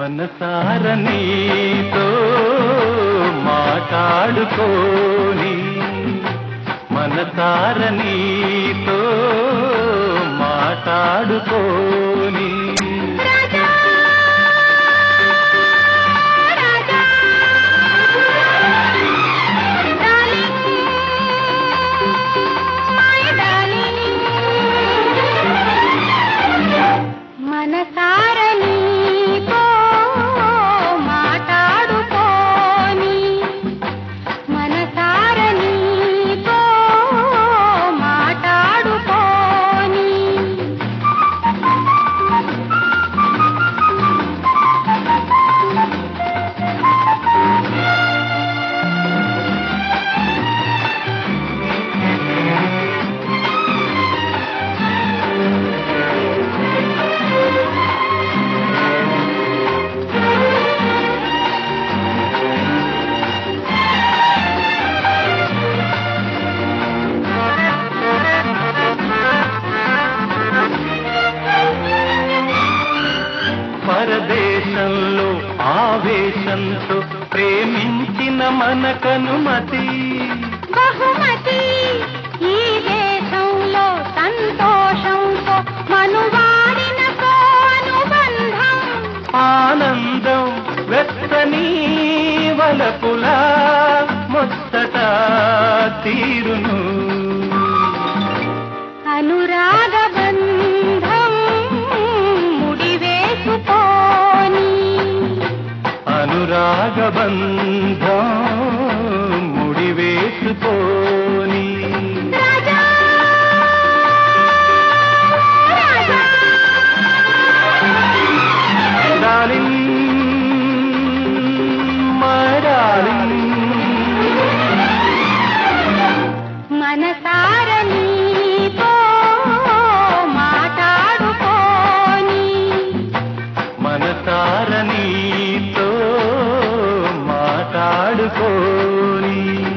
మనసార నీతో మాట్లాడుకోని మనసార నీతో మాట్లాడుకోని Raja Raja darling my darling మనసార నీతో మాట్లాడుకోని మనసార నీతో మాట్లాడుకోని పరదేశంలో ఆవేశంతో ప్రేమించిన మనకనుమతి బహుమతి ఈ దేశంలో సంతోషంతో మనువాడిన అనుబంధం ఆనందం వెచ్చని వలపులా ముచ్చట తీరును అనురాగ బంధం ముడివేసుకోని అనురాగ బంధం ముడివేసుకోని Raja Raja darling my darling మనసార నీతో మాట్లాడుకోని మనసార నీతో మాట్లాడుకోని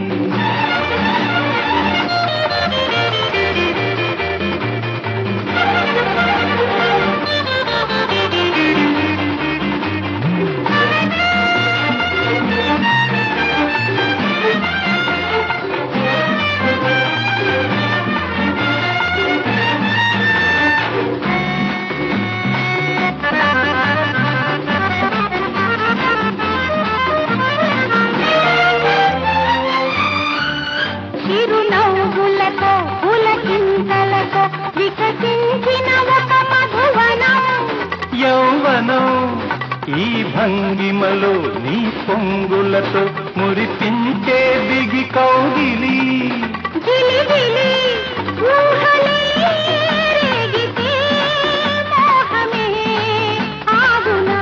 చిరునవ్వులతో పులకింతలతో వికసించిన ఒక మధువనం యౌవనం ఈ భంగిమలో నీ పొంగులతో మురిపించే దిగి కౌగిలి జిలిబిలి ఊహలే రేగితే మోహమే ఆగునా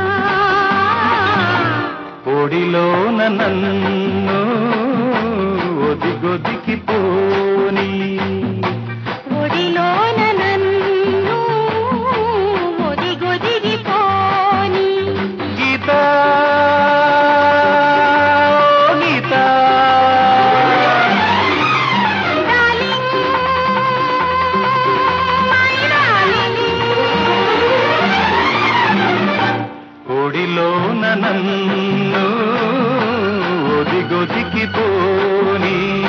ఒడిలోన నన్ను ఒదిగొదికి పోని ఒడిలోన నన్ను ఒదిగొదిగి పోని Geetha Geetha darling my darling ఒడిలోన నన్ను ఒదిగొదికి పోని